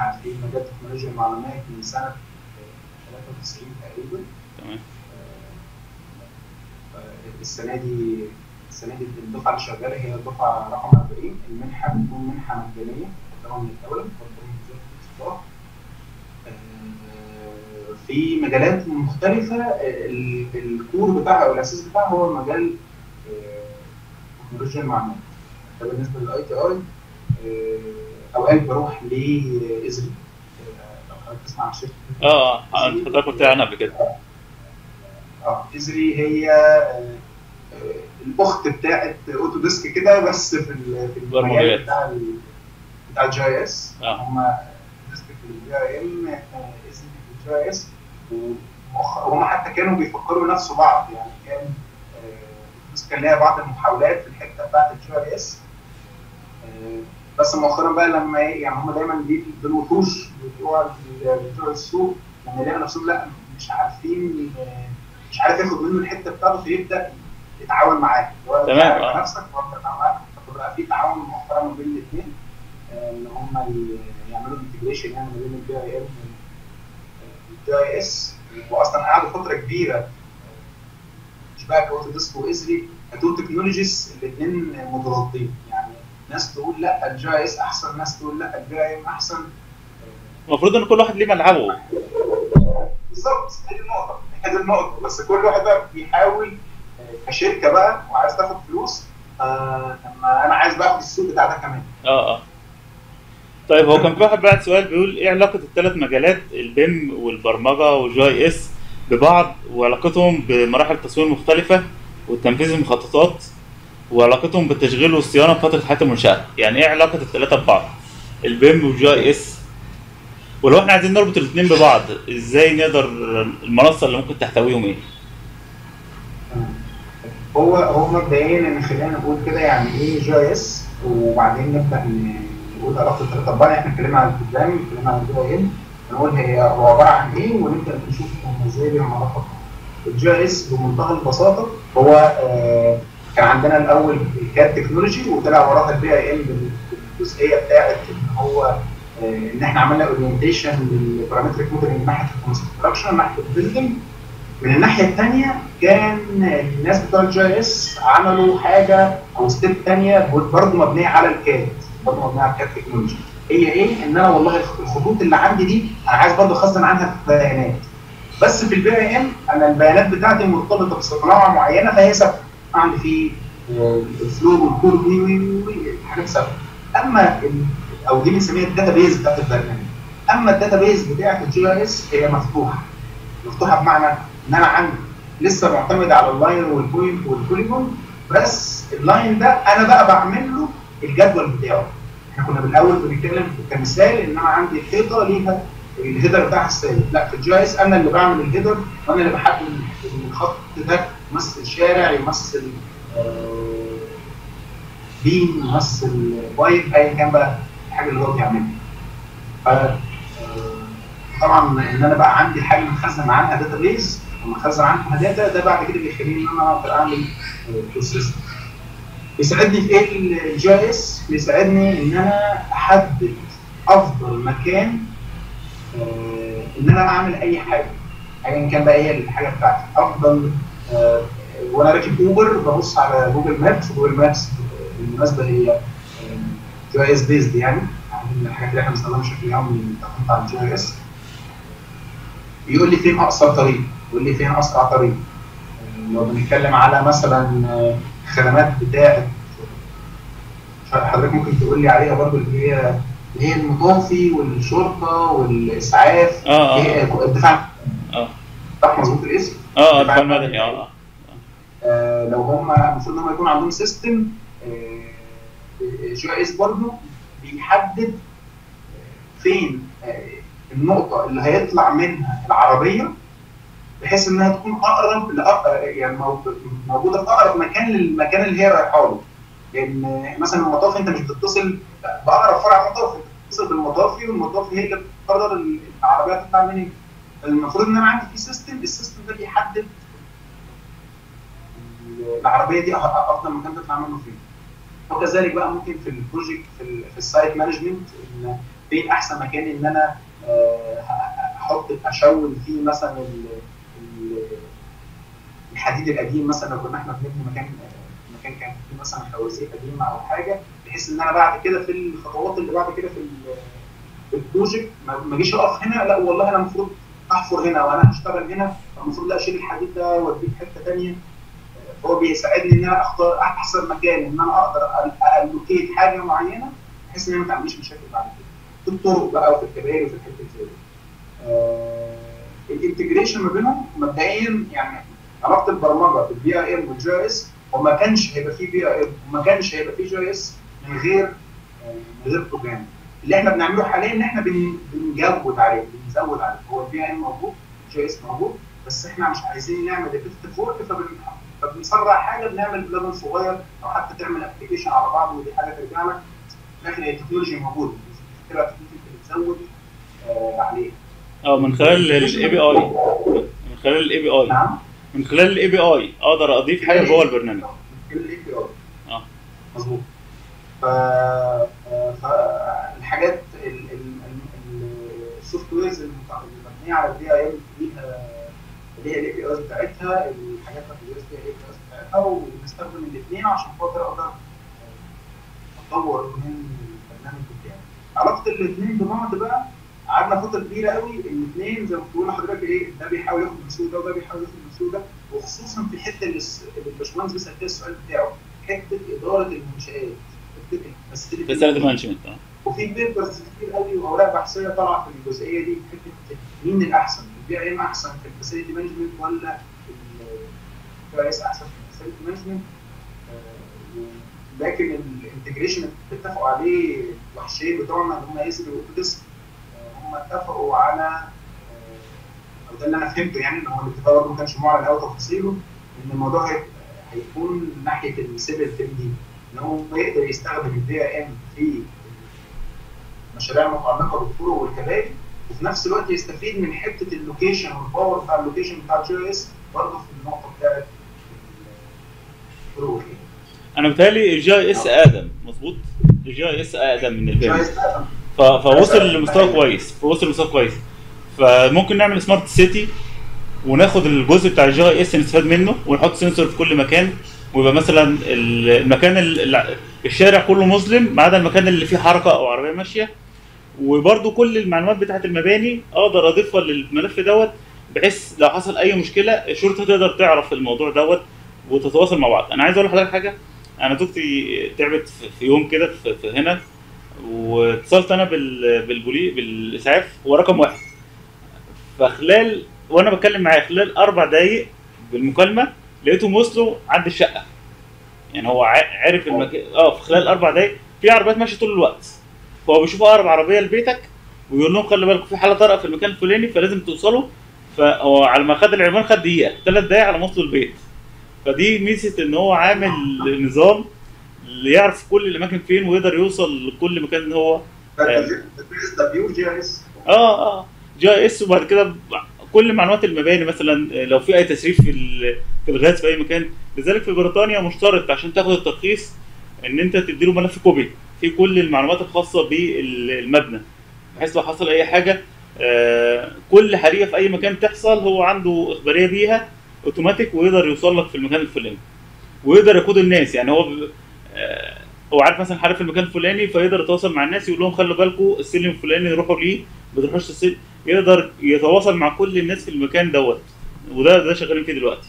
منحه في مجال تكنولوجيا المعلومات من سنه آه، 93 تقريبا تمام آه، السنه دي السنه دي الدفعه اللي شغاله هي الدفعه رقم 40 المنحه بتكون منحه مجانيه طبعا من الدوله مقدمه من وزاره الاتصالات آه، في مجالات مختلفه آه، ال- الكور بتاعها او الاساس بتاعها هو مجال آه، تكنولوجيا المعلومات ده بالنسبه للاي تي اي اوقات بروح لازري آه، لو حضرتك تسمع عن شركه اه اه انت حضرتك قلت لي عنها قبل كده اه ازري هي آه، آه، الاخت بتاعت اوتو ديسك كده بس في ال- في برمجيات. المجال بتاع ال- بتاع الجي اي اس آه. هم ديسك في الجي اي ام ازري في الجي اي اس وهم حتى كانوا بيفكروا نفسه بعض يعني كان آه، بس كان ليها بعض المحاولات في الحته بتاعت الجي اي اس بس مؤخرا بقى لما إيه، يعني هم دايما دي بالوحوش بتوع ال- بتوع السوق لما يلاقوا نفسهم لا مش عارفين آه، مش عارف ياخد منه الحته بتاعته فيبدا يتعاون معاه سواء تمام، تعاون آه. مع نفسك وانت تتعاون معاك فبقى في تعاون مؤخرا ما بين الاثنين ان هم ي- يعملوا انتجريشن يعني ما بين البي اي ام والجي اي اس واصلا قعدوا فتره كبيره آه، مش بقى كاوتو ديسك وازري كتو تكنولوجيز الاثنين متضادين يعني ناس تقول لا الجي اي اس احسن ناس تقول لا البي اي ام احسن المفروض ان كل واحد ليه ملعبه بالظبط هي دي النقطة هي دي النقطة بس كل واحد بقى بيحاول آه، كشركة بقى وعايز تاخد فلوس آه لما أنا عايز بقى اخد السوق بتاع ده كمان اه اه طيب هو كان في واحد بعت سؤال بيقول ايه علاقة الثلاث مجالات البيم والبرمجة والجي اس ببعض وعلاقتهم بمراحل التصميم المختلفة وتنفيذ المخططات وعلاقتهم بالتشغيل والصيانة في فترة حياة المنشأة يعني ايه علاقة الثلاثة ببعض البيم والجي اس ولو احنا عايزين نربط الاثنين ببعض ازاي نقدر المنصة اللي ممكن تحتويهم ايه هو هو مبدئيا ان خلينا نقول كده يعني ايه جي اس وبعدين نبدا ن- نقول علاقه الثلاثه ببعض احنا اتكلمنا عن البروجرام اتكلمنا عن الجي اي ام نقول هي هو عباره عن ايه ونبدا نشوف هم ازاي ليهم علاقه ببعض. الجي اس بمنتهى البساطه هو آه كان عندنا الاول الكاد تكنولوجي وطلع وراها البي اي ام بالجزئيه بتاعت ان هو آه ان احنا عملنا اورينتيشن للبارامتريك موديل من ناحيه الكونستراكشن من ناحيه البيلدنج من الناحيه الثانيه كان الناس بتوع الجي اس عملوا حاجه او ستيب ثانيه برضه مبنيه على الكاد برضه مبنيه على الكاد تكنولوجي هي ايه؟ ان انا والله الخطوط اللي عندي دي انا عايز برضه اخزن عنها بيانات بس في البي اي ام انا البيانات بتاعتي مرتبطه بصناعه معينه فهي ثابته عندي في آه، الفلو والكور وي وي وي حاجات ثابته اما ال- او دي بنسميها الداتا بيز بتاعت البرنامج اما الداتا بيز بتاعت الجي اي اس هي مفتوحه مفتوحه بمعنى ان انا عندي لسه معتمد على اللاين والبوينت والبوليجون بس اللاين ده انا بقى بعمل له الجدول بتاعه احنا كنا بالاول بنتكلم كمثال ان انا عندي حيطه ليها الهيدر بتاعها الثابت لا في الجي اس انا اللي بعمل الهيدر وانا اللي بحدد الخط ده يمثل شارع يمثل آه، بين يمثل بايب ايا كان بقى الحاجه اللي هو بيعملها ف آه، طبعا ان انا بقى عندي حاجه مخزن عنها داتا بيز ومخزن عنها داتا ده بعد كده بيخليني ان انا اقدر اعمل بروسيس بيساعدني في ايه الجي اس بيساعدني ان انا احدد افضل مكان آه، ان انا اعمل اي حاجه ايا كان بقى هي الحاجه بتاعتي افضل آه، وانا راكب اوبر ببص على جوجل مابس جوجل مابس بالمناسبه هي جي اس بيزد يعني يعني من الحاجات اللي احنا بنستخدمها بشكل يومي تعتمد على الجي اس يقول لي فين اقصر طريق يقول لي فين اسرع طريق آه، لو بنتكلم على مثلا آه، خدمات بتاعه حضرتك ممكن تقول لي عليها برضو اللي هي اللي هي المطافي والشرطه والاسعاف اه اللي هي اه الدفاع اه صح مظبوط الاسم اه اه الدفاع المدني اه اه آه، لو هم المفروض ان هم يكون عندهم سيستم جي اس برضه بيحدد فين آه، النقطه اللي هيطلع منها العربيه بحيث انها تكون اقرب لأق... يعني موجود- موجوده في اقرب مكان للمكان اللي هي رايحه له لان مثلا المطاف انت مش بتتصل باقرب فرع مطاف انت بتتصل بالمطافي والمطافي هي اللي بتقرر العربيه هتطلع منين المفروض ان انا عندي في سيستم السيستم ده بيحدد العربيه دي أه- افضل مكان تطلع منه فين وكذلك بقى ممكن في البروجكت في, ال- في السايت مانجمنت ان فين احسن مكان ان انا آه، ه- احط اشول فيه مثلا ال- ال- الحديد القديم مثلا لو كنا احنا بنبني مكان آه، مكان كان فيه مثلا خوازيق قديمه او حاجه بحيث ان انا بعد كده في الخطوات اللي بعد كده في ال- في البروجكت ما ما اجيش اقف هنا لا والله انا المفروض احفر هنا وانا هشتغل هنا المفروض لا اشيل الحديد ده واوديه في حته ثانيه فهو بيساعدني ان انا اختار احسن مكان ان انا اقدر الوكيت حاجه معينه بحيث ان انا ما تعمليش مشاكل بعد كده في الطرق بقى وفي الكباري وفي الحته زي دي. آه، الانتجريشن ما بينهم مبدئيا يعني علاقه البرمجه بالبي اي ام والجي اس هو ما كانش هيبقى فيه بي اي ام وما كانش هيبقى فيه جي اس من غير آه، من غير بروجرام اللي احنا بنعمله حاليا ان احنا بن- بنجود عليه بنزود عليه هو البي اي ام موجود جي اس موجود بس احنا مش عايزين نعمل ريبيتيف ورك فبن فبنسرع حاجه بنعمل ليفل صغير او حتى تعمل ابلكيشن على بعض ودي حاجه ترجع لك في الاخر هي التكنولوجي موجوده تبقى تكنولوجي بتزود آه عليه اه من خلال الاي بي اي من خلال الاي بي اي نعم من خلال الاي بي اي اقدر اضيف حاجه جوه البرنامج الاي بي اي اه مظبوط ف فالحاجات السوفت ويرز المبنيه على البي اي ام ليها ليها الاي بي ايز بتاعتها الحاجات بتاعت الجي اس ليها الاي بي ايز بتاعتها ونستخدم الاثنين عشان خاطر اقدر اطور من البرنامج بتاعي علاقه الاثنين ببعض بقى قعدنا فتره كبيره قوي الاثنين زي ما بتقول لحضرتك ايه ده بيحاول ياخد من السوق ده وده بيحاول ياخد من السوق ده وخصوصا في الحته اللي الس- اللي الباشمهندس بيسال فيها السؤال بتاعه حته اداره المنشات حته الفاسيلتي فاسيلتي مانجمنت اه وفي بيبرز كتير قوي واوراق بحثيه طالعه في الجزئيه دي حته مين الاحسن؟ البي اي ام احسن في الفاسيلتي مانجمنت ولا البي اس احسن في الفاسيلتي مانجمنت؟ لكن الانتجريشن اللي اتفقوا عليه الوحشين بتوعنا اللي هم ايسر واوتوديسك هم اتفقوا على آه، او ده اللي انا فهمته يعني ان هو الاتفاق برضه ما كانش معلن قوي تفاصيله ان الموضوع هيبقى هيكون ناحيه السيفل 3 دي ان هو يقدر يستخدم البي ام في مشاريع متعلقه بالطرق والكباري وفي نفس الوقت يستفيد من حته اللوكيشن والباور بتاع اللوكيشن بتاع الجي اس برضه في النقطه بتاعت الطرق والكباري. انا بتهيألي الجي اس اقدم مظبوط الجي اس اقدم من البيم جايز ده ف- فوصل لمستوى كويس فوصل لمستوى كويس فممكن نعمل سمارت سيتي وناخد الجزء بتاع الجي اي اس نستفاد منه ونحط سنسور في كل مكان ويبقى مثلا ال- المكان ال- ال- الشارع كله مظلم ما عدا المكان اللي فيه حركه او عربيه ماشيه وبرده كل المعلومات بتاعت المباني اقدر اضيفها للملف دوت بحيث لو حصل اي مشكله الشرطه تقدر تعرف الموضوع دوت وتتواصل مع بعض انا عايز اقول لحضرتك حاجه انا زوجتي تعبت في- في يوم كده في في هنا واتصلت انا بال بالبولي بالاسعاف هو رقم واحد فخلال وانا بتكلم معاه خلال اربع دقايق بالمكالمه لقيتهم وصلوا عند الشقه يعني هو ع- عرف المكان اه في خلال اربع دقايق في عربيات ماشيه طول الوقت فهو بيشوف اقرب عربيه لبيتك ويقول لهم خلي بالكم في حاله طارئه في المكان الفلاني فلازم توصلوا فهو على ما خد العنوان خد دقيقه ثلاث دقايق على ما وصلوا البيت فدي ميزه ان هو عامل نظام اللي يعرف كل الاماكن فين ويقدر يوصل لكل مكان هو ده ده بيور جي اس اه اه جي اس وبعد كده ب- كل معلومات المباني مثلا لو في اي تسريب في ال- في الغاز في اي مكان لذلك في بريطانيا مشترط عشان تاخد الترخيص ان انت تديله ملف كوبي في كل المعلومات الخاصه بالمبنى بحيث لو حصل اي حاجه آه، كل حريقه في اي مكان تحصل هو عنده اخباريه بيها اوتوماتيك ويقدر يوصل لك في المكان الفلاني ويقدر يقود الناس يعني هو ب- آه، هو عارف مثلا حريق في المكان الفلاني فيقدر يتواصل مع الناس يقول لهم خلوا بالكم السلم الفلاني روحوا ليه ما تروحوش السلم يقدر يتواصل مع كل الناس في المكان دوت وده ده شغالين فيه دلوقتي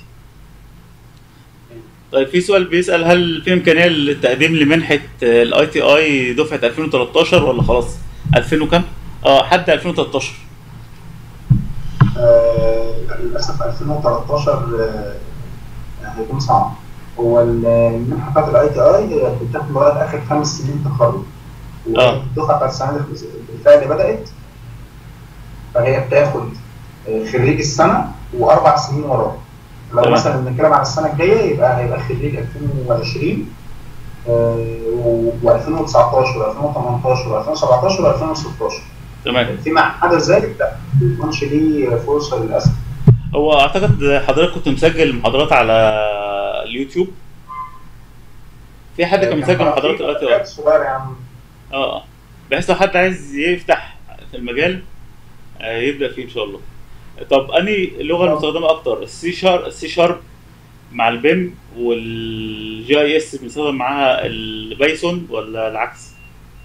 طيب في سؤال بيسأل هل في إمكانية للتقديم لمنحة الاي تي اي دفعة 2013 ولا خلاص 2000 وكام؟ اه حد 2013 آه، للاسف 2013 آه، هيكون صعب هو المنحه بتاعت الاي تي اي بتاخد لغايه اخر خمس سنين تخرج آه. والدفعه بتاعت السنه دي بالفعل بدات فهي بتاخد آه، خريج السنه واربع سنين وراه لو تمام. مثلا بنتكلم على السنه الجايه يبقى هيبقى خريج 2020 و2019 و2018 و2017 و2016 تمام فيما عدا ذلك لا ما بيكونش ليه فرصه للاسف هو اعتقد حضرتك كنت مسجل محاضرات على اليوتيوب في حد كان مسجل محاضرات الاي تي اي صغير يا عم اه اه بحيث لو حد عايز يفتح في المجال آه، يبدا فيه ان شاء الله طب اني اللغه المستخدمه اكتر السي شارب السي شارب مع البيم والجي اي اس بنستخدم معاها البايثون ولا العكس؟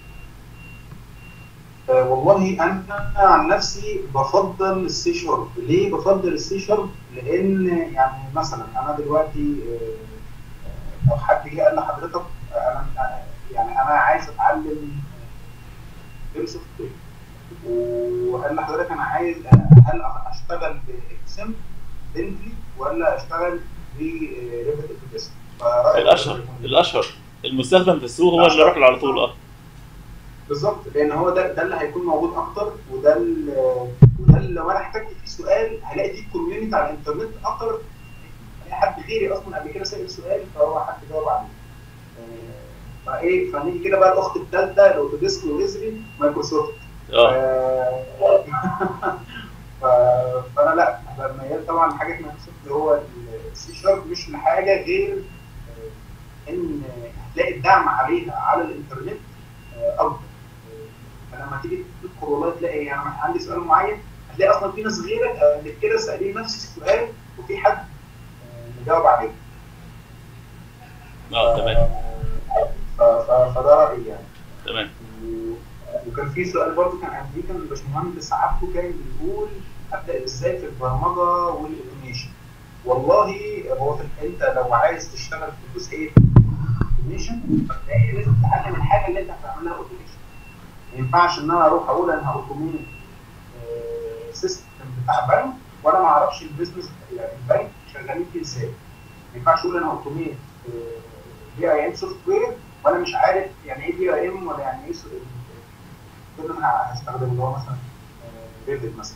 آه، والله انا عن نفسي بفضل السي شارب ليه بفضل السي شارب لان يعني مثلا انا دلوقتي آه، آه، لو حد جه قال لحضرتك آه، انا آه، يعني انا عايز اتعلم بيم سوفت وير وقال لحضرتك انا عايز آه، هل اشتغل باكسم بنتلي ولا اشتغل بريفت افيديس الاشهر الاشهر المستخدم في السوق هو اللي يروح له على طول اه بالظبط لان هو ده ده اللي هيكون موجود اكتر وده ال- وده اللي لو انا احتجت فيه سؤال هلاقي فيه كوميونتي على الانترنت اكتر أي حد غيري اصلا قبل كده سال سؤال فهو حد جاوب عليه آه، فايه فنيجي كده بقى الاخت الثالثه الاوتوديسك ونزري مايكروسوفت اه آه، ف- فانا لا أنا ميال طبعا لحاجه مايكروسوفت اللي هو السي شارب مش لحاجه غير آه، ان هتلاقي الدعم عليها على الانترنت آه، اكبر آه، فلما تيجي تدخل والله تلاقي يعني أنا عندي سؤال معين هتلاقي اصلا في ناس غيرك قبل كده سالين نفس السؤال وفي حد آه، مجاوب عليه اه تمام ف- ف- فده رايي يعني تمام و- وكان في سؤال برضه كان قبليه كان الباشمهندس عبده كان بيقول ابدا ازاي في البرمجه والاوتوميشن والله هو في انت لو عايز تشتغل في جزئيه الاوتوميشن فبالتالي لازم تتعلم الحاجه اللي انت هتعملها اوتوميشن ما ينفعش ان انا اروح اقول انا هاوتوميت سيستم بتاع بنك وانا ما اعرفش البيزنس يعني البنك شغالين فيه ازاي ما ينفعش اقول انا هاوتوميت دي اي ام سوفت وير وانا مش عارف يعني ايه دي اي ام ولا يعني ايه اللي انا هستخدمه اللي هو مثلا ريفت مثلا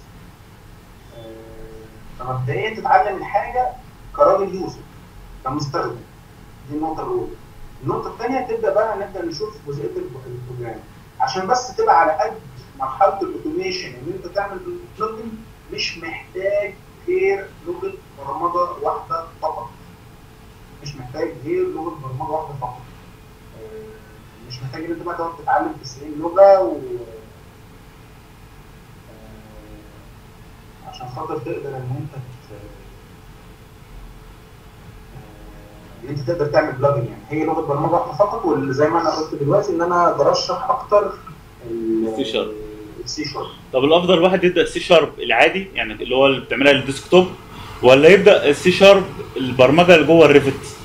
آه، فمبدئيا تتعلم الحاجه كراجل يوزر كمستخدم دي النقطه الاولى النقطه الثانيه تبدا بقى نبدا نشوف جزئيه الب- البروجرام عشان بس تبقى على قد مرحله الاوتوميشن ان انت تعمل بلوجن مش محتاج غير لغه برمجه واحده فقط مش محتاج غير لغه برمجه واحده فقط آه، مش محتاج ان انت بقى تقعد تتعلم 90 لغه و آه، عشان خاطر تقدر ان انت ت- آه، ان انت تقدر تعمل بلجن يعني هي لغه برمجه واحده فقط واللي زي ما انا قلت دلوقتي ان انا برشح اكتر C sharp. السي شارب طب الافضل الواحد يبدا السي شارب العادي يعني اللي هو اللي بتعملها للديسكتوب ولا يبدا السي شارب البرمجه اللي جوه الريفت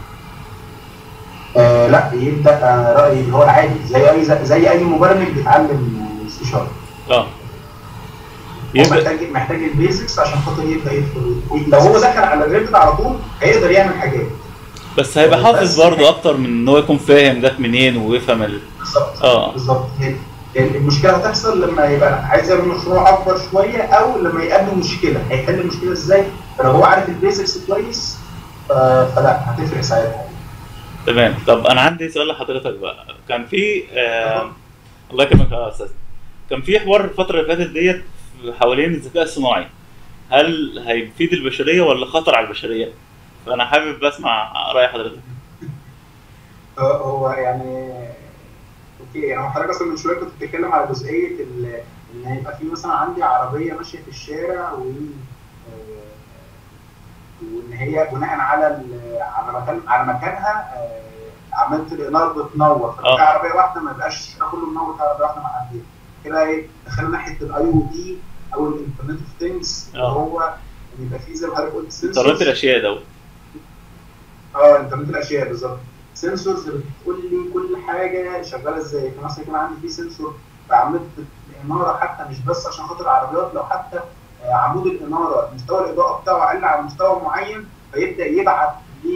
آه لا يبدا آه رايي اللي هو العادي زي اي زي اي مبرمج بيتعلم السي شارب اه هو يبدا محتاج محتاج البيزكس عشان خاطر يبدا يدخل لو هو دخل على الريفت على طول هيقدر يعمل حاجات بس هيبقى حافظ بس- برضه اكتر من ان هو يكون فاهم جت منين ويفهم ال... بالظبط اه بالظبط هي- يعني المشكله هتحصل لما يبقى عايز يعمل مشروع اكبر شويه او لما يقابله مشكله هيحل المشكله ازاي فلو هو عارف البيزكس كويس ف- فلا هتفرق ساعتها تمام طب انا عندي سؤال لحضرتك بقى كان في آه... الله يكرمك يا استاذ كان في حوار الفتره اللي فاتت ديت حوالين الذكاء الصناعي هل هيفيد البشريه ولا خطر على البشريه فانا حابب اسمع راي حضرتك هو- هو يعني اوكي يعني حضرتك اصلا من شويه كنت بتتكلم على جزئيه ال- ان هيبقى في مثلا عندي عربيه ماشيه في الشارع و آه، وان هي بناء على ال- على مكان على مكانها آه، عملت الاناره بتنور فلو آه. في عربيه واحده ما يبقاش الشارع كله منور في عربيه واحده معديه كده ايه دخلنا ناحيه الاي او تي او الانترنت اوف ثينجز اللي آه. هو إن يبقى في زي ما حضرتك قلت sensors. انترنت الاشياء دوت اه انترنت الاشياء بالظبط سنسورز اللي بتقول لي كل حاجه شغاله ازاي فمثلا يكون عندي في سنسور في عمود الاناره حتى مش بس عشان خاطر العربيات لو حتى آه، عمود الاناره مستوى الاضاءه بتاعه قل على مستوى معين فيبدا يبعت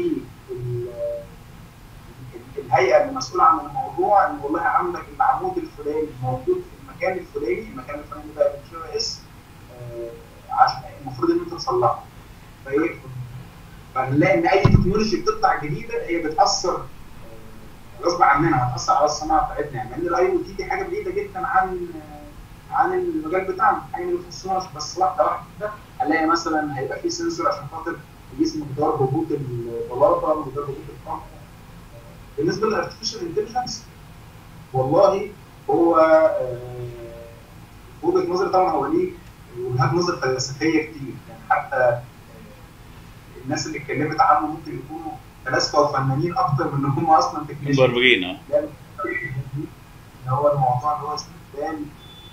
للهيئه المسؤوله عن الموضوع ان والله عندك العمود الفلاني موجود في المكان الفلاني المكان الفلاني ده بالجي اس عشان المفروض ان انت تصلحه فايه فنلاقي ان اي تكنولوجي بتطلع جديده هي بتاثر آه، غصب عننا هتاثر على الصناعه بتاعتنا يعني لان الاي او تي دي حاجه بعيده جدا عن آه، عن المجال بتاعنا حاجه ما يخصناش بس واحده واحده هنلاقي مثلا هيبقى في سنسور عشان خاطر يقيس مقدار هبوط البلاطه مقدار هبوط القمح بالنسبه للارتفيشال انتليجنس والله هو آه، وجهه نظري طبعا هو ليه وجهات نظر فلسفيه كتير يعني حتى آه، الناس اللي اتكلمت عنه ممكن يكونوا فلاسفه وفنانين اكتر من ان هم اصلا تكنيشن مبرمجين اه ان هو الموضوع اللي هو استخدام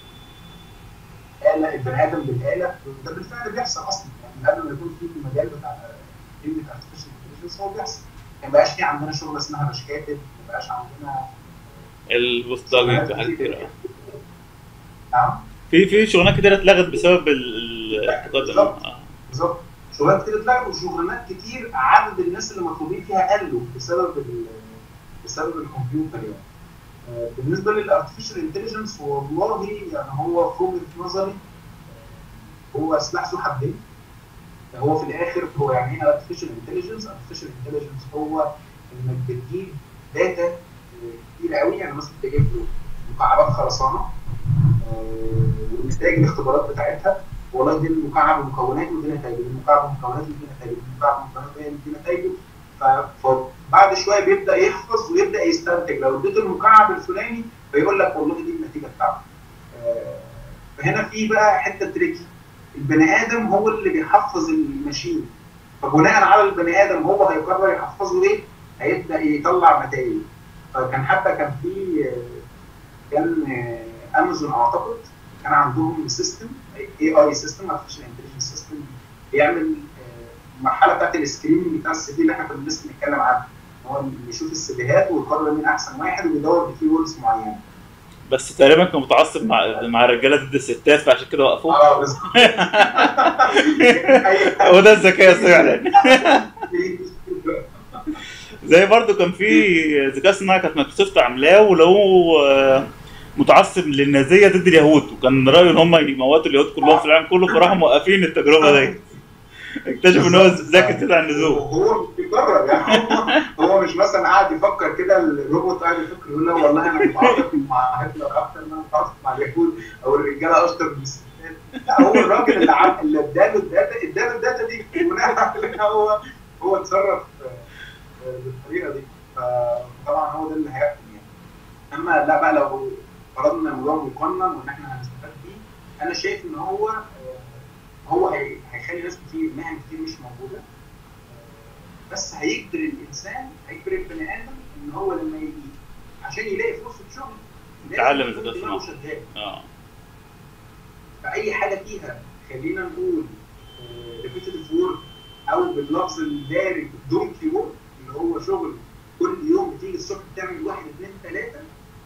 آلة البني آدم بالآلة ده بالفعل بيحصل أصلا يعني قبل ما يكون في المجال بتاع كلمة artificial intelligence هو بيحصل ما بقاش في عندنا شغل اسمها مش كاتب ما بقاش عندنا البوستاجي حاجات كتير اه نعم في في شغلانات كتير اتلغت بسبب ال- التقدم بالظبط. آه. بالظبط شغلانات كتير اتلغت وشغلانات كتير عدد الناس اللي مطلوبين فيها قلوا بسبب ال بسبب الكمبيوتر يعني آه، بالنسبه للارتفيشال انتليجنس والله يعني هو في وجهه نظري آه، هو سلاح ذو حدين هو في الاخر هو يعني ايه ارتفيشال انتليجنس؟ ارتفيشال انتليجنس هو انك بتجيب داتا آه، كتير قوي يعني مثلا تجيب له مكعبات خرسانه آه، ونتائج الاختبارات بتاعتها والله دي المكعب ومكوناته ودي نتائجه دي المكعب ومكوناته ودي نتائجه دي المكعب ومكوناته ودي نتائجه ف- فبعد شويه بيبدا يحفظ ويبدا يستنتج لو اديته المكعب الفلاني فيقول لك والله دي النتيجه بتاعته آه، فهنا في بقى حته تريكي البني ادم هو اللي بيحفظ الماشين فبناء على البني ادم هو هيقرر يحفظه ايه هيبدا يطلع نتائج فكان حتى كان في آه، كان آه، امازون اعتقد كان عندهم سيستم اي اي سيستم ارتفيشال انتليجنس سيستم بيعمل آه، المرحله بتاعت السكريننج بتاع السي في اللي احنا كنا لسه بنتكلم عنها هو بيشوف السيفيهات ويقرر مين احسن واحد وبيدور بكي ووردز معينه بس تقريبا كان متعصب مع مع الرجاله ضد الستات فعشان كده وقفوه اه بالظبط أي- هو ده الذكاء فعلا زي برضو كان في ذكاء صناعي كانت مايكروسوفت عاملاه ولو آه، متعصب للنازيه ضد اليهود وكان رايه ان هم يموتوا اليهود كلهم في العالم كله فراحوا موقفين التجربه دي اكتشفوا ان هو ذكي كده عن اللزوم هو مش بيجرب يعني هو هو مش مثلا قاعد يفكر كده الروبوت قاعد يفكر يقول لا والله انا متعاطف مع هتلر اكتر من انا متعاطف مع اليهود او الرجاله اشطر من الستات لا هو الراجل اللي عم اللي اداله الداتا اداله الداتا دي بناء على هو هو اتصرف آه، بالطريقه دي فطبعا هو ده اللي هيحكم يعني اما لا بقى لو فرضنا الموضوع مقنن وان احنا هنستفاد بيه انا شايف ان هو آه، هو هي- هيخلي ناس كتير مهن كتير مش موجوده آه، بس هيجبر الانسان هيجبر البني ادم ان هو لما يجي عشان يلاقي فرصه شغل لازم يتعلم يكون الذكاء دماغه الصناعي. شغال اه فاي حاجه فيها خلينا نقول ريبيتيتيف وورك او باللفظ الدارج دونكي وورك اللي هو شغل كل يوم بتيجي الصبح بتعمل واحد اثنين ثلاثه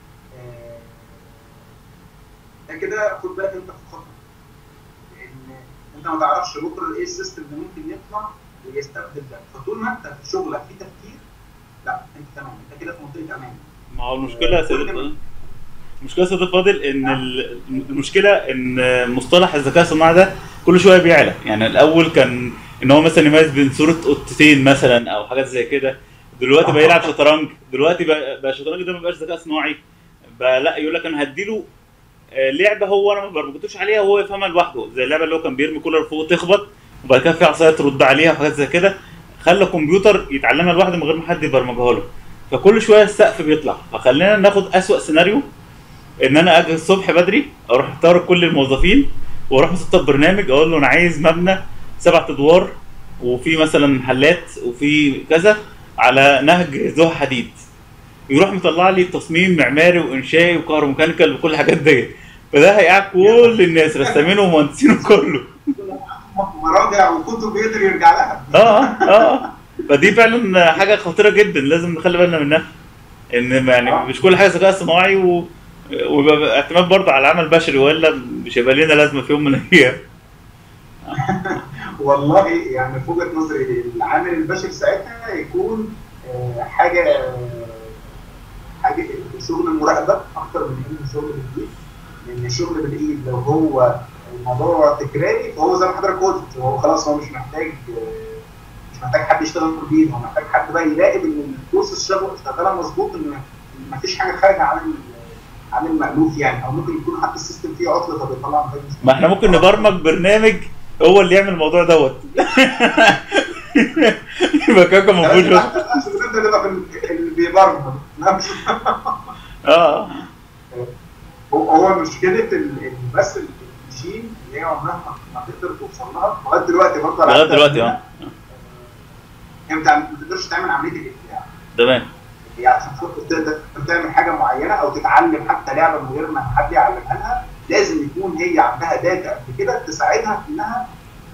ده كده خد بالك انت في خطر لان انت ما تعرفش بكره ايه السيستم اللي ممكن يطلع ويستبدل ده فطول ما انت في شغلك في تفكير لا انت تمام انت كده في منطقه امان ما هو المشكله يا سيدي فاضل المشكله يا سيدي فاضل ان ال- المشكله ان مصطلح الذكاء الصناعي ده كل شويه بيعلى يعني الاول كان ان هو مثلا يميز بين صوره قطتين مثلا او حاجات زي كده دلوقتي بقى يلعب شطرنج دلوقتي بقى, بقى الشطرنج ده ما بقاش ذكاء صناعي بقى لا يقول لك انا هديله آه، لعبه هو انا ما بربطوش عليها وهو يفهمها لوحده زي اللعبه اللي هو كان بيرمي كولر فوق تخبط وبعد كده في عصايه ترد عليها وحاجات زي كده خلى الكمبيوتر يتعلمها لوحده من غير ما حد يبرمجها له فكل شويه السقف بيطلع فخلينا ناخد اسوأ سيناريو ان انا اجي الصبح بدري اروح اختار كل الموظفين واروح مسطب برنامج اقول له انا عايز مبنى سبع ادوار وفي مثلا محلات وفي كذا على نهج ذو حديد يروح مطلع لي تصميم معماري وانشائي وكهروميكانيكال وكل الحاجات دي فده هيقعد كل الناس رسامين ومهندسين وكله مراجع وكتب يقدر يرجع لها اه اه فدي فعلا حاجه خطيره جدا لازم نخلي بالنا منها ان يعني آه. مش كل حاجه ذكاء صناعي و... ويبقى اعتماد برضه على العمل البشري والا مش هيبقى لنا لازمه في يوم من الايام والله يعني في وجهه نظري العامل البشري ساعتها يكون آه، حاجه حاجه شغل مراقبه اكتر من انه شغل بالايد لان الشغل بالايد لو هو الموضوع تكراري فهو زي ما حضرتك قلت هو خلاص هو مش محتاج آه، مش محتاج حد يشتغل بايده هو محتاج حد بقى يراقب ان البروسيس شغال شغاله مظبوط ان ما فيش حاجه خارجه عن ال- عن المألوف يعني او ممكن يكون حتى السيستم فيه عطله فبيطلع نتائج مش ما احنا ممكن نبرمج برنامج هو اللي يعمل الموضوع دوت يبقى كاكا ما فيهوش وقت. انت تبقى في ال- اللي بيبرمج نفس اه هو هو مشكله ال- ال- بس المشين اللي هي عمرها ما- ما تقدر توصل لها لغايه دلوقتي برضه لغايه دلوقتي اه هي ما بتعمل- ما تقدرش تعمل عمليه الابداع تمام هي عشان خاطر تقدر تعمل حاجه معينه او تتعلم حتى لعبه من غير ما حد يعلمها لها لازم يكون هي عندها داتا قبل كده تساعدها في انها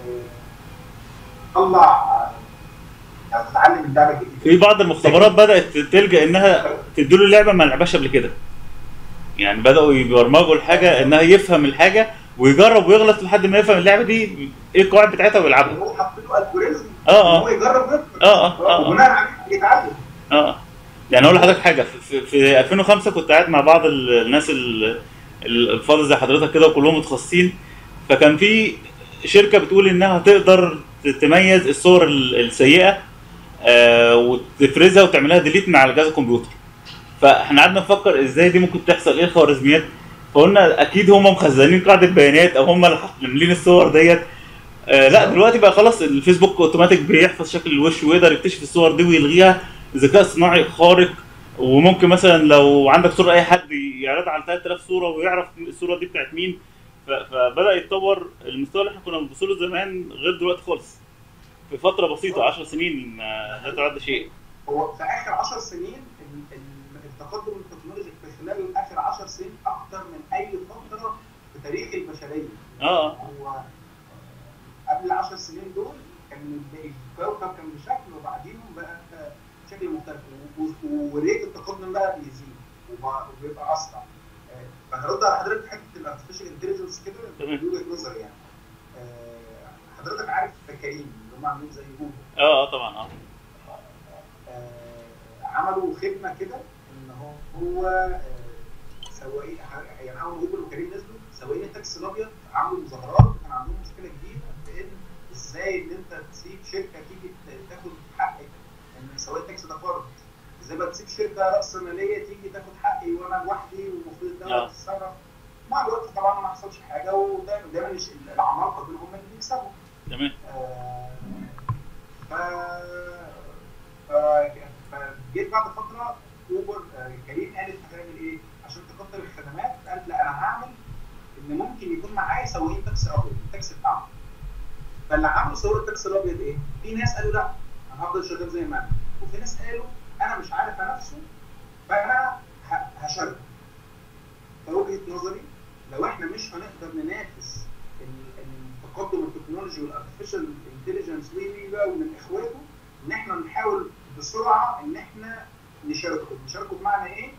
آه، تطلع آه، يعني تتعلم اللعبه الجديده في بعض المختبرات بدات تلجا انها تديله اللعبه ما لعبهاش قبل كده يعني بداوا يبرمجوا الحاجه انها يفهم الحاجه ويجرب ويغلط لحد ما يفهم اللعبه دي ايه القواعد بتاعتها ويلعبها هو حاط له الجوريزم اه هو اه يجرب يفهم اه اه اه وبناء عليه يتعلم اه يعني اقول لحضرتك حاجه في, في 2005 كنت قاعد مع بعض ال- الناس ال- ال- الفاضل زي حضرتك كده وكلهم متخصصين فكان في شركه بتقول انها تقدر تميز الصور ال- السيئه آه وتفرزها وتعملها ديليت مع جهاز الكمبيوتر فاحنا قعدنا نفكر ازاي دي ممكن تحصل ايه الخوارزميات فقلنا اكيد هم مخزنين قاعده بيانات او هم اللي عاملين الصور ديت آه لا دلوقتي بقى خلاص الفيسبوك اوتوماتيك بيحفظ شكل الوش ويقدر يكتشف الصور دي ويلغيها ذكاء صناعي خارق وممكن مثلا لو عندك صوره اي حد يعرضها على 3000 صوره ويعرف الصوره دي بتاعت مين ف- فبدا يتطور المستوى اللي احنا كنا بنبص له زمان غير دلوقتي خالص في فتره بسيطه 10 سنين آه، لا تعد شيء هو في اخر 10 سنين ال- ال- التقدم التكنولوجي في خلال اخر 10 سنين اكتر من اي فتره في تاريخ البشريه اه هو قبل ال 10 سنين دول كان الكوكب كان بشكل وبعديهم بقى بشكل مختلف و- و- وريت التقدم بقى بيزيد وبقى- وبيبقى اسرع آه، فهرد على حضرتك حته الارتفيشال انتليجنس كده تمام. من وجهه نظري يعني آه، حضرتك عارف كريم اللي هم عاملين زي جوجل اه اه طبعا اه آه، عملوا خدمه كده ان هو هو آه، سواقين يعني عملوا جوجل وكريم نزلوا سواقين التاكسي الابيض عملوا مظاهرات كان عندهم مشكله كبيره في ان ازاي ان انت تسيب شركه تيجي ت- تاخد حقك ان سواق التاكسي ده فرد ازاي بقى تسيب شركه راس ماليه تيجي تاخد حقي وانا لوحدي والمفروض الدوله آه. تتصرف مع الوقت طبعا ما حصلش حاجه ودايما دايما الش- العمالقه دول هم اللي بيكسبوا تمام آه، ف ف- فجيت بعد فتره اوبر آه، كريم قالت هتعمل ايه؟ عشان تكتر الخدمات قالت لا انا هعمل ان ممكن يكون معايا سواقين تاكسي ابيض التاكسي بتاعهم فاللي عملوا سواق التاكسي الابيض ايه؟ في ناس قالوا لا انا هفضل شغال زي ما انا وفي ناس قالوا انا مش عارف انافسه فانا ه- هشارك فوجهه نظري لو احنا مش هنقدر ننافس ال- التقدم التكنولوجي والارتفيشال انتليجنس ومن اخواته ان احنا نحاول بسرعه ان احنا نشاركه نشاركه بمعنى ايه؟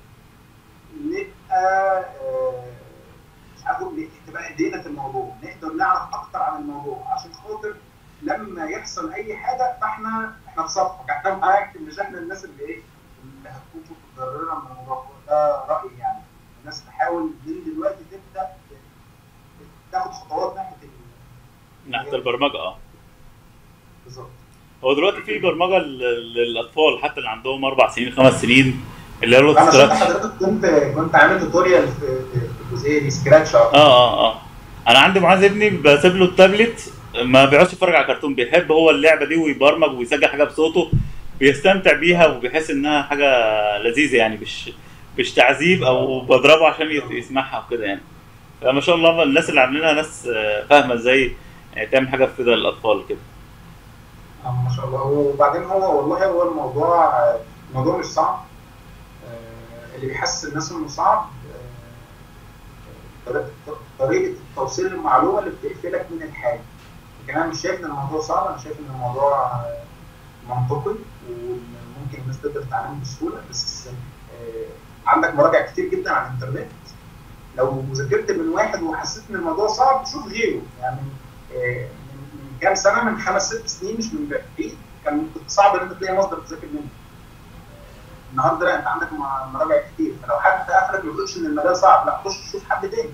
نبقى آه، مش عارف أقول إيه، تبقى ايدينا في الموضوع نقدر نعرف اكتر عن الموضوع عشان خاطر لما يحصل اي حاجه فاحنا احنا في صفك احنا معاك مش احنا الناس اللي ايه اللي هتكون متضرره من الموضوع ده رايي يعني الناس تحاول من دلوقتي تبدا تاخد خطوات ناحيه ال- ناحيه البرمجه اه بالظبط هو دلوقتي في برمجه لل- للاطفال حتى اللي عندهم اربع سنين خمس سنين اللي هي انا شفت سكراتش حضرتك كنت كنت عامل توتوريال في في في الجزئيه دي سكراتش اه اه اه انا عندي معاذ ابني بسيب له التابلت ما بيقعدش يتفرج على كرتون بيحب هو اللعبه دي ويبرمج ويسجل حاجه بصوته بيستمتع بيها وبيحس انها حاجه لذيذه يعني مش مش تعذيب او بضربه عشان يت- يسمعها وكده يعني فما شاء الله الناس اللي عاملينها ناس آه، فاهمه ازاي يعني تعمل حاجه في للاطفال كده آه، ما شاء الله وبعدين هو والله هو الموضوع الموضوع مش صعب آه، اللي بيحسس الناس انه صعب آه، طريقة- طريقه توصيل المعلومه اللي بتقفلك من الحاجه لكن انا مش شايف ان الموضوع صعب انا شايف ان الموضوع آه، منطقي وممكن الناس تقدر تتعلمه بسهوله بس آه، عندك مراجع كتير جدا على الانترنت لو ذاكرت من واحد وحسيت ان الموضوع صعب شوف غيره يعني آه، من من كام سنه من خمس ست سنين مش من بعيد كان صعب ان انت تلاقي مصدر تذاكر منه آه، النهارده لا انت عندك م- مراجع كتير فلو حد قفلك ما يقولش ان المجال صعب لا خش شوف حد تاني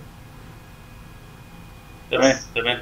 تمام بس. تمام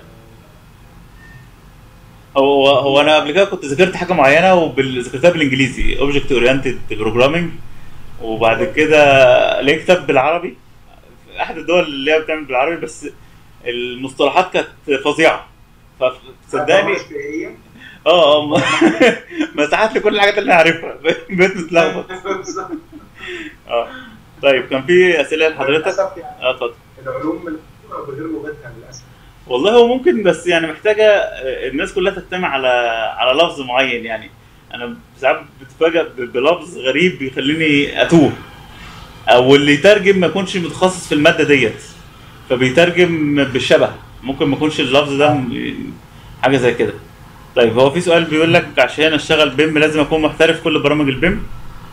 هو هو انا قبل كده كنت ذاكرت حاجه معينه وذاكرتها بالانجليزي اوبجكت اورينتد بروجرامنج وبعد كده لقيت كتاب بالعربي في احد الدول اللي هي بتعمل بالعربي بس المصطلحات كانت فظيعه فصدقني مش ايه اه اه م- مسحت لي كل الحاجات اللي انا عارفها بقيت متلخبط اه طيب كان في اسئله لحضرتك للاسف يعني اه اتفضل العلوم المذكورة بغير لغتها للاسف والله هو ممكن بس يعني محتاجه آه، الناس كلها تجتمع على على لفظ معين يعني انا ساعات بتفاجئ ب- بلفظ غريب بيخليني اتوه او اللي يترجم ما يكونش متخصص في الماده ديت فبيترجم بالشبه ممكن ما يكونش اللفظ ده م- حاجه زي كده طيب هو في سؤال بيقول لك عشان اشتغل بيم لازم اكون محترف في كل برامج البيم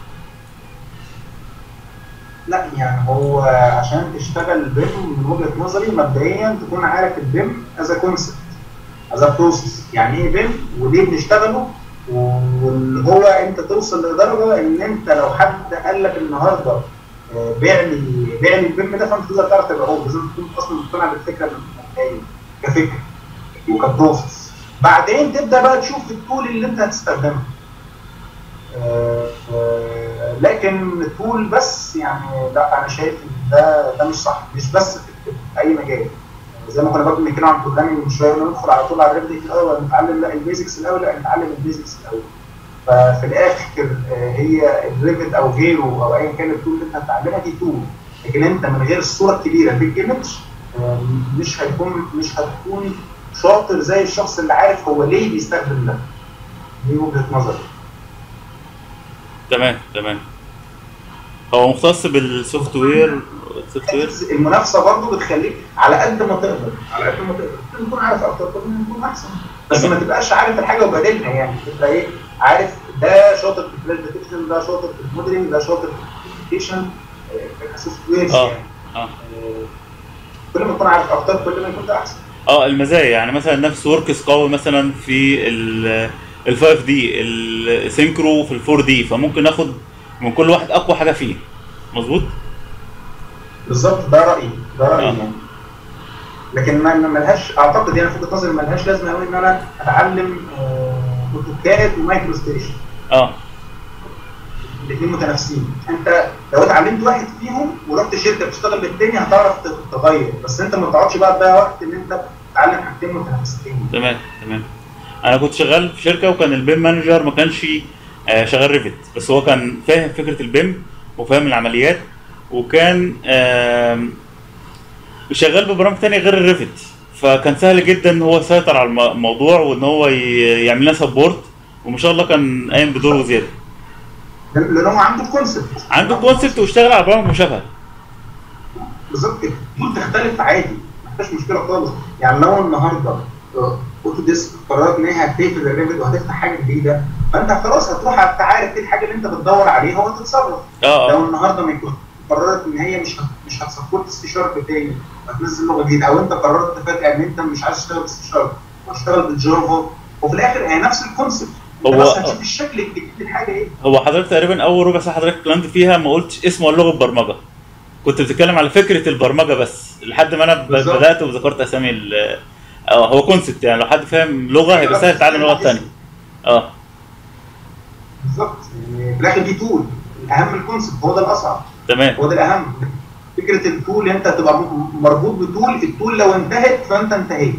لا يعني هو عشان تشتغل البيم من وجهه نظري مبدئيا تكون عارف البيم از كونسبت از بروسيس يعني ايه بيم وليه بنشتغله واللي هو انت توصل لدرجه ان انت لو حد قال لك النهارده آه، بيع لي بيع لي البيم ده فانت تقدر تعرف تبيعه لازم تكون اصلا مقتنع بالفكره من البدايه كفكره وكبروسيس بعدين تبدا بقى تشوف التول اللي انت هتستخدمها آه، آه، لكن التول بس يعني لا انا شايف ان ده ده مش صح مش بس في في اي مجال زي ما كنا برضه بنتكلم عن البروجرامينج من شويه ندخل على طول على الريفت الاول نتعلم لا البيزكس الاول لا نتعلم البيزكس الاول ففي الاخر آه، هي الريفت او غيره او ايا كان التول اللي انت هتتعلمها دي تول لكن انت من غير الصوره الكبيره البيج ايمج مش هيكون مش هتكون شاطر زي الشخص اللي عارف هو ليه بيستخدم ده دي وجهه نظري تمام تمام هو مختص بالسوفت وير السوفت وير المنافسه برضه بتخليك على قد ما تقدر على قد ما تقدر ممكن تكون عارف اكتر ممكن تكون احسن بس ما تبقاش عارف الحاجه وبديلها يعني تبقى ايه عارف ده شاطر في الفلاش ديتكشن ده شاطر في الموديلنج ده شاطر في الابلكيشن كسوفت وير آه. يعني اه آه، كل ما تكون عارف اكتر كل ما يكون ده احسن اه المزايا يعني مثلا نفس وركس قوي مثلا في ال ال 5 دي السينكرو في ال 4 دي فممكن ناخد من كل واحد اقوى حاجه فيه مظبوط بالظبط ده رايي ده رايي آه. يعني لكن ما ما- ملهاش اعتقد يعني في وجهه نظري ملهاش لازمه قوي ان انا اتعلم آه، اوتوكاد ومايكرو ستيشن اه الاثنين متنافسين انت لو اتعلمت واحد فيهم ورحت شركه بتشتغل بالتاني هتعرف تغير بس انت ما تقعدش بقى تضيع وقت ان انت تتعلم حاجتين متنافسين تمام تمام انا كنت شغال في شركه وكان البيم مانجر ما كانش آه، شغال ريفت بس هو كان فاهم فكره البيم وفاهم العمليات وكان آم، شغال ببرامج تانية غير الريفت فكان سهل جدا ان هو يسيطر على الم- الموضوع وان هو ي- يعمل لنا سبورت وما شاء الله كان قايم بدوره زياده لان لأن هو عنده كونسبت عنده كونسبت واشتغل على برامج مشابهه بالظبط كده دول تختلف عادي ما فيش مشكله خالص يعني لو النهارده آه، اوتو ديسك قررت ان هي هتقفل الريفت وهتفتح حاجه جديده فانت خلاص هتروح انت عارف ايه الحاجه اللي انت بتدور عليها وهتتصرف اه اه لو النهارده ما يكون قررت ان هي مش هت- مش هتسبورت السي شارب تاني هتنزل لغه جديده او انت قررت فجاه ان انت مش عايز تشتغل بالسي شارب وتشتغل بالجافا وفي الاخر هي نفس الكونسيبت هو- هو بس هتشوف الشكل الجديد للحاجه ايه هو حضرتك تقريبا اول ربع ساعه حضرتك اتكلمت فيها ما قلتش اسم ولا لغه برمجه كنت بتتكلم على فكره البرمجه بس لحد ما انا ب- بالظبط. بدات وذكرت اسامي ال- اه هو كونسبت يعني لو حد فاهم لغه هيبقى سهل يتعلم لغه ثانيه اه بالظبط يعني في الاخر دي تول الاهم الكونسيبت هو ده الاصعب تمام هو ده الاهم فكره التول انت تبقى م- مربوط بتول التول لو انتهت فانت انتهيت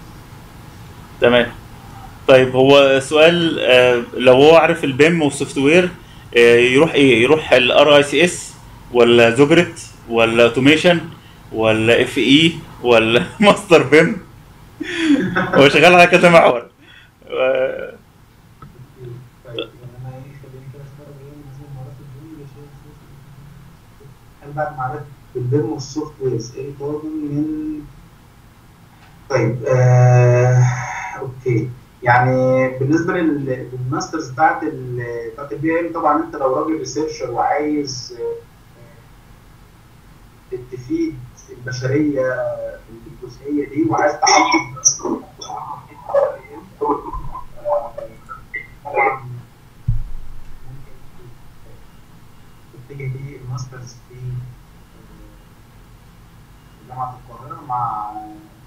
تمام طيب هو السؤال آه، لو هو عارف البيم والسوفت وير آه، يروح ايه يروح الار اي سي اس ولا زوجرت ولا اوتوميشن ولا اف اي ولا ماستر بيم هو شغال على كذا محور آه، طيب انا ايه خليني كده اتفرج ايه نزل مهارات البيم هل بعد ما عرفت البيم والسوفت ويرز ايه برضه من طيب آه... اوكي يعني بالنسبه لل- للماسترز بتاعت ال... بتاعت البي ام طبعا انت لو راجل ريسيرشر وعايز آه، آه، تفيد البشريه في الجزئيه دي وعايز تعمق طبعا ممكن تتجه للماسترز في جامعه القاهره مع